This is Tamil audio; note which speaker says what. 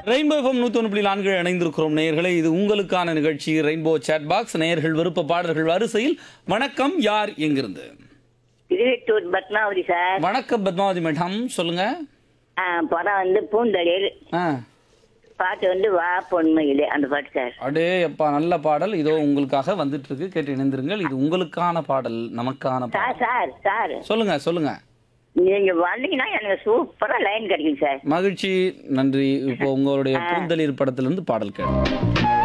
Speaker 1: ரெயின்போ எஃப்எம் நூத்தி ஒன்று புள்ளி நான்கு இணைந்திருக்கிறோம் நேயர்களே இது உங்களுக்கான நிகழ்ச்சி ரெயின்போ சேட் பாக்ஸ் நேயர்கள் விருப்ப பாடல்கள் வரிசையில் வணக்கம் யார் எங்கிருந்து
Speaker 2: திருவெட்டூர் பத்மாவதி சார்
Speaker 1: வணக்கம் பத்மாவதி மேடம் சொல்லுங்க
Speaker 2: ஆ, படம் வந்து பூந்தளிர்
Speaker 1: ஆ
Speaker 2: பாட்டு வந்து வா பொன்மையிலே அந்த பாட்டு சார்
Speaker 1: அடே அப்பா நல்ல பாடல் இதோ உங்களுக்காக வந்துட்டு இருக்கு கேட்டு இணைந்திருங்கள் இது உங்களுக்கான பாடல் நமக்கான பாடல்
Speaker 2: சார் சார் சார்
Speaker 1: சொல்லுங்க சொல்லுங்க
Speaker 2: நீங்க வந்தீங்கன்னா எனக்கு சூப்பரா லைன் கிடைக்கும் சார்
Speaker 1: மகிழ்ச்சி நன்றி இப்போ உங்களுடைய பூந்தளிர் படத்திலிருந்து பாடல் கேட்டு